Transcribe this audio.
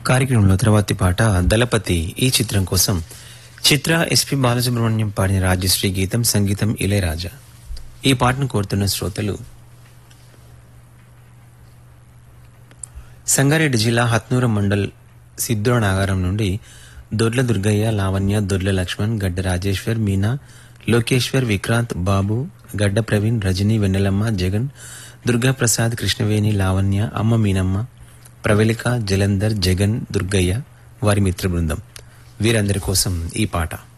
కార్యక్రమంలో తర్వాతి పాట దళపతి ఈ చిత్రం కోసం చిత్ర ఎస్పి బాలసుబ్రహ్మణ్యం పాడిన రాజశ్రీ గీతం సంగీతం ఇళయరాజా ఈ పాటను కోరుతున్న శ్రోతలు సంగారెడ్డి జిల్లా హత్నూర మండల్ సిద్ధుర నాగారం నుండి దొడ్ల దుర్గయ్య లావణ్య దొడ్ల లక్ష్మణ్ గడ్డ రాజేశ్వర్ మీనా లోకేశ్వర్ విక్రాంత్ బాబు గడ్డ ప్రవీణ్ రజనీ వెన్నెలమ్మ జగన్ దుర్గా ప్రసాద్ కృష్ణవేణి లావణ్య అమ్మ మీనమ్మ ప్రవళిక జలంధర్ జగన్ దుర్గయ్య వారి మిత్ర బృందం వీరందరి కోసం ఈ పాట